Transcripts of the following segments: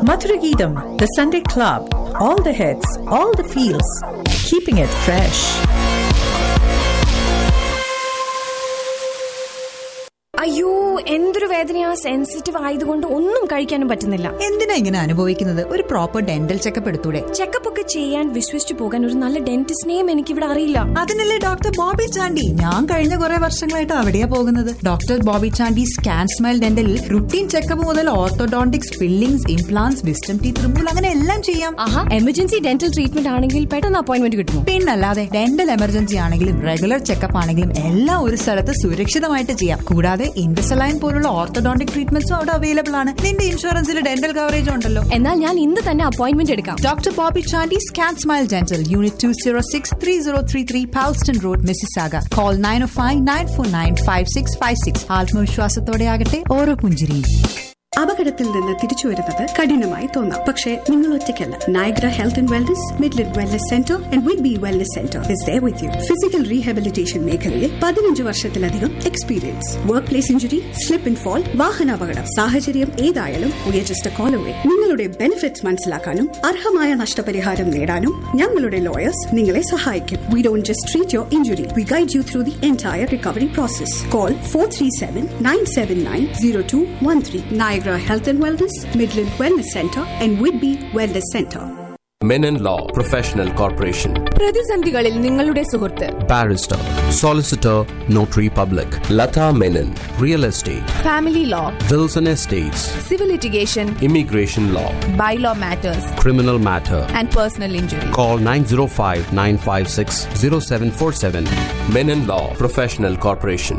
Mathuragidam, the Sunday Club. All the hits, all the feels. Keeping it fresh. അയ്യോ എന്തൊരു വേദനയാ sensitive ആയതുകൊണ്ട് ഒന്നും കഴിക്കാനും പറ്റുന്നില്ല എന്തിനാ ഇങ്ങനെ അനുഭവിക്കുന്നത് ഒരു പ്രോപ്പർ ഡെന്റൽ ചെക്കപ്പ് എടുത്തൂടെ ചെക്കപ്പ് ഒക്കെ ചെയ്യാൻ വിശ്വസിച്ചു പോകാൻ ഒരു നല്ല ഡെന്റിസ്റ്റിനെയും എനിക്കിവിടെ അറിയില്ല അതിനല്ലേ ഡോക്ടർ ബോബി ചാണ്ടി ഞാൻ കഴിഞ്ഞ കുറെ വർഷങ്ങളായിട്ട് അവിടെയാ പോകുന്നത് doctor Bobby Chandy scan smile ഡെന്റലിൽ റുട്ടീൻ ചെക്കപ്പ് മുതൽ orthodontics fillings implants wisdom teeth removal അങ്ങനെ എല്ലാം ചെയ്യാം ആഹാ എമർജൻസി ഡെന്റൽ ട്രീറ്റ്മെന്റ് ആണെങ്കിൽ പെട്ടെന്ന് അപ്പോയിന്റ്മെന്റ് കിട്ടുമോ പിന്നല്ലാതെ ഡെന്റൽ എമർജൻസി ആണെങ്കിലും റെഗുലർ ചെക്കപ്പ് ആണെങ്കിലും എല്ലാം ഒരു സ്ഥലത്ത് സുരക്ഷിതമായിട്ട് ചെയ്യാം കൂടാതെ ഇൻഡസലൈൻ പോലുള്ള ഓർത്തോഡോണ്ടിക് ട്രീറ്റ്മെന്റ്സും അവിടെ അവൈലബിൾ ആണ് നിന്റെ ഇൻഷുറൻസിൽ ഡെന്റൽ കവറേജ് ഉണ്ടല്ലോ എന്നാൽ ഞാൻ ഇന്ന് തന്നെ അപ്പോയിന്റ്മെന്റ് എടുക്കാം Dr. Bobby Chandy Scan Smile Dental, Unit 206 3033 Palston Road, Mississauga. Call 905 949 5656. ആത്മവിശ്വാസത്തോടെ ആകട്ടെ ഓരോ പുഞ്ചിരിയും അപകടത്തിൽ നിന്ന് തിരിച്ചു വരുന്നത് കഠിനമായി തോന്നാം പക്ഷേ നിങ്ങൾ ഒറ്റയ്ക്കല്ല Niagara health and wellness Midland wellness centre and vid B wellness centre is there with you physical rehabilitation മേഖലയിൽ പതിനഞ്ച് വർഷത്തിലധികം experience workplace injury slip and fall വാഹനാപകടം സാഹചര്യം ഏതായാലും we are just call away നിങ്ങളുടെ ബെനിഫിറ്റ്സ് മനസ്സിലാക്കാനും അർഹമായ നഷ്ടപരിഹാരം നേടാനും ഞങ്ങളുടെ ലോയേഴ്സ് നിങ്ങളെ സഹായിക്കും we don't just treat your injury we guide you through the entire recovery process call four ത്രീ nine seven seven nine zero two one three Niagara Health and Wellness, Midland Wellness Center, and Whitby Wellness Center. Menon Law Professional Corporation. പ്രതിസന്ധികളിൽ നിങ്ങളുടെ സുഹൃത്ത് Barrister, Solicitor, Notary Public. Lata Menon. Real Estate. Family law Wilson Estates. Civil litigation Immigration Law. Bylaw matters Criminal Matter. And personal injury Call 905 956 0747. Menon Law Professional Corporation.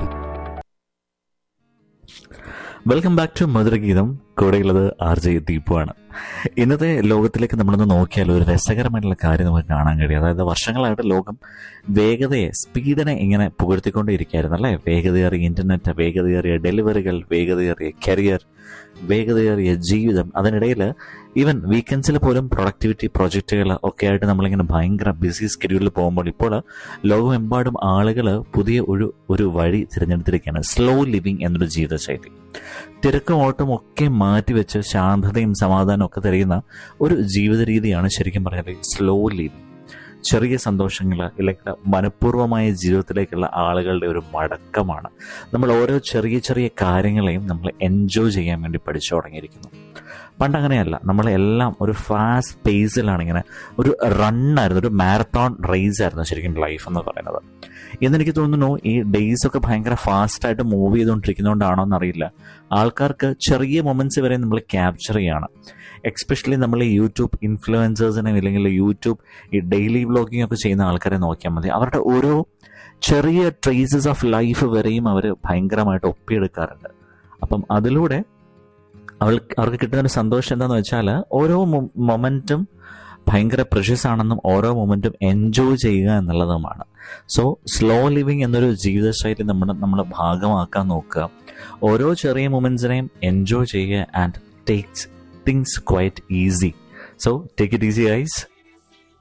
Welcome back to Madhurageetham കൂടെയുള്ളത് R J ദീപുവാണ് ഇന്നത്തെ ലോകത്തിലേക്ക് നമ്മളൊന്ന് നോക്കിയാൽ ഒരു രസകരമായിട്ടുള്ള കാര്യം നമുക്ക് കാണാൻ കഴിയും അതായത് വർഷങ്ങളായിട്ട് ലോകം വേഗതയെ സ്പീഡിനെ ഇങ്ങനെ പുകഴ്ത്തിക്കൊണ്ടേയിരിക്കുകയായിരുന്നു അല്ലേ വേഗതയേറിയ ഇന്റർനെറ്റ് വേഗതയേറിയ ഡെലിവറികൾ വേഗതയേറിയ കരിയർ വേഗതയേറിയ ജീവിതം അതിനിടയിൽ ഈവൻ വീക്കെൻഡ്സിൽ പോലും പ്രൊഡക്ടിവിറ്റി പ്രോജക്റ്റുകൾ ഒക്കെ ആയിട്ട് നമ്മളിങ്ങനെ ഭയങ്കര ബിസി സ്കെഡ്യൂളിൽ പോകുമ്പോൾ ഇപ്പോൾ ലോകമെമ്പാടും ആളുകൾ പുതിയ ഒരു ഒരു വഴി തിരഞ്ഞെടുത്തിരിക്കുകയാണ് സ്ലോ ലിവിങ് എന്നൊരു ജീവിതശൈലി തിരക്കും ഓട്ടം ഒക്കെ മാറ്റിവെച്ച് ശാന്തതയും സമാധാനവും ഒക്കെ തരുന്ന ഒരു ജീവിത രീതിയാണ് ശരിക്കും പറഞ്ഞാൽ സ്ലോ ലിവിങ് ചെറിയ സന്തോഷങ്ങൾ ഇല്ലെങ്കിൽ മനഃപൂർവ്വമായ ജീവിതത്തിലേക്കുള്ള ആളുകളുടെ ഒരു മടക്കമാണ് നമ്മൾ ഓരോ ചെറിയ ചെറിയ കാര്യങ്ങളെയും നമ്മൾ എൻജോയ് ചെയ്യാൻ വേണ്ടി പഠിച്ചു തുടങ്ങിയിരിക്കുന്നു പണ്ട് അങ്ങനെയല്ല നമ്മളെല്ലാം ഒരു ഫാസ്റ്റ് പേസിലാണ് ഇങ്ങനെ ഒരു റണ്ണായിരുന്നു ഒരു മാരത്തോൺ റേസ് ആയിരുന്നു ശരിക്കും ലൈഫ് എന്ന് പറയുന്നത് ഇന്നെനിക്ക് തോന്നുന്നു ഈ ഡേയ്സ് ഒക്കെ ഭയങ്കര ഫാസ്റ്റായിട്ട് മൂവ് ചെയ്തുകൊണ്ടിരിക്കുന്നതുകൊണ്ടാണോ എന്നറിയില്ല ആൾക്കാർക്ക് ചെറിയ മൊമെന്റ്സ് വരെ നമ്മൾ ക്യാപ്ചർ ചെയ്യാണ് എക്സ്പെഷ്യലി നമ്മൾ ഈ യൂട്യൂബ് ഇൻഫ്ലുവൻസേഴ്സിനെ അല്ലെങ്കിൽ യൂട്യൂബ് ഈ ഡെയിലി വ്ളോഗിംഗ് ഒക്കെ ചെയ്യുന്ന ആൾക്കാരെ നോക്കിയാൽ മതി അവരുടെ ഓരോ ചെറിയ ട്രേസസ് ഓഫ് ലൈഫ് വരെയും അവർ ഭയങ്കരമായിട്ട് ഒപ്പിയെടുക്കാറുണ്ട് അപ്പം അതിലൂടെ അവൾ അവർക്ക് കിട്ടുന്ന ഒരു സന്തോഷം എന്താണെന്ന് വെച്ചാൽ ഓരോ മൊമെൻറ്റും ഭയങ്കര പ്രഷ്യസ് ആണെന്നും ഓരോ മൊമെൻറ്റും എൻജോയ് ചെയ്യുക എന്നുള്ളതുമാണ് സോ സ്ലോ ലിവിങ് എന്നൊരു ജീവിതശൈലി നമ്മൾ നമ്മൾ ഭാഗമാക്കാൻ നോക്കുക ഓരോ ചെറിയ മൊമെൻറ്റ്സിനെയും എൻജോയ് ചെയ്യുക and takes things quite easy so take it easy ice